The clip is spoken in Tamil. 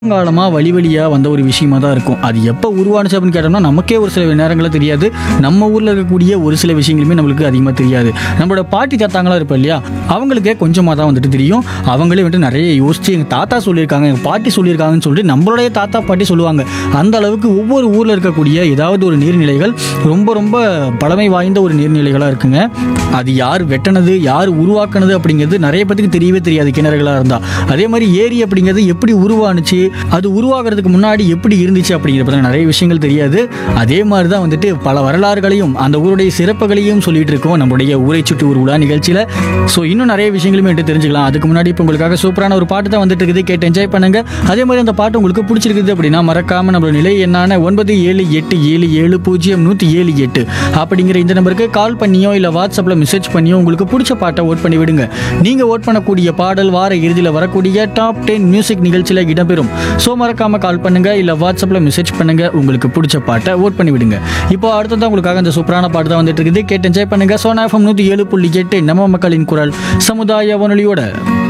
காலமா வழி வழியா வந்த ஒரு விஷயமா தான் இருக்கும் அது எப்போ உருவானுச்சு அப்படின்னு கேட்டோம்னா நமக்கே ஒரு சில நேரங்களில் தெரியாது நம்ம ஊர்ல இருக்கக்கூடிய ஒரு சில விஷயங்களுமே நம்மளுக்கு அதிகமாக தெரியாது நம்மளோட பாட்டி தாத்தாங்களா இருப்போம் இல்லையா அவங்களுக்கே கொஞ்சமாக தான் வந்துட்டு தெரியும் அவங்களே வந்துட்டு நிறைய யோசிச்சு எங்கள் தாத்தா சொல்லியிருக்காங்க எங்கள் பாட்டி சொல்லியிருக்காங்கன்னு சொல்லிட்டு நம்மளுடைய தாத்தா பாட்டி சொல்லுவாங்க அந்த அளவுக்கு ஒவ்வொரு ஊரில் இருக்கக்கூடிய ஏதாவது ஒரு நீர்நிலைகள் ரொம்ப ரொம்ப பழமை வாய்ந்த ஒரு நீர்நிலைகளாக இருக்குங்க அது யார் வெட்டினது யார் உருவாக்குனது அப்படிங்கிறது நிறைய பேத்துக்கு தெரியவே தெரியாது கிணறுகளாக இருந்தால் அதே மாதிரி ஏரி அப்படிங்கிறது எப்படி உருவானுச்சு அது உருவாகிறதுக்கு முன்னாடி எப்படி இருந்துச்சு அப்படிங்கிற பற்றின நிறைய விஷயங்கள் தெரியாது அதே மாதிரி தான் வந்துட்டு பல வரலாறுகளையும் அந்த ஊருடைய சிறப்புகளையும் சொல்லிட்டு இருக்கோம் நம்மளுடைய ஊரை சுற்றி ஒரு உலா நிகழ்ச்சியில் ஸோ இன்னும் நிறைய விஷயங்களுமே வந்துட்டு தெரிஞ்சுக்கலாம் அதுக்கு முன்னாடி இப்போ உங்களுக்காக சூப்பரான ஒரு பாட்டு தான் வந்துட்டு இருக்குது கேட்டு என்ஜாய் பண்ணுங்க அதே மாதிரி அந்த பாட்டு உங்களுக்கு பிடிச்சிருக்குது அப்படின்னா மறக்காம நம்மளோட நிலை என்னான ஒன்பது ஏழு எட்டு ஏழு ஏழு பூஜ்ஜியம் நூற்றி ஏழு எட்டு அப்படிங்கிற இந்த நம்பருக்கு கால் பண்ணியோ இல்லை வாட்ஸ்அப்பில் மெசேஜ் பண்ணியோ உங்களுக்கு பிடிச்ச பாட்டை ஓட் பண்ணி விடுங்க நீங்கள் ஓட் பண்ணக்கூடிய பாடல் வார இறுதியில் வரக்கூடிய டாப் டென் மியூசிக் நிகழ்ச்சியில் இடம்பெறும் ஸோ மறக்காம கால் பண்ணுங்க இல்லை வாட்ஸ்அப்பில் மெசேஜ் பண்ணுங்க உங்களுக்கு பிடிச்ச பாட்டை ஓட் பண்ணி விடுங்க இப்போ அடுத்ததான் உங்களுக்காக இந்த சூப்பரான பாட்டு தான் வந்துட்டு இருக்குது கேட்டு என்ஜாய் பண்ணுங்க சோனா எஃப்எம் நூற்றி ஏழு புள்ளி எட்டு நம்ம மக்களின் குரல் சமுதாய வானொலியோட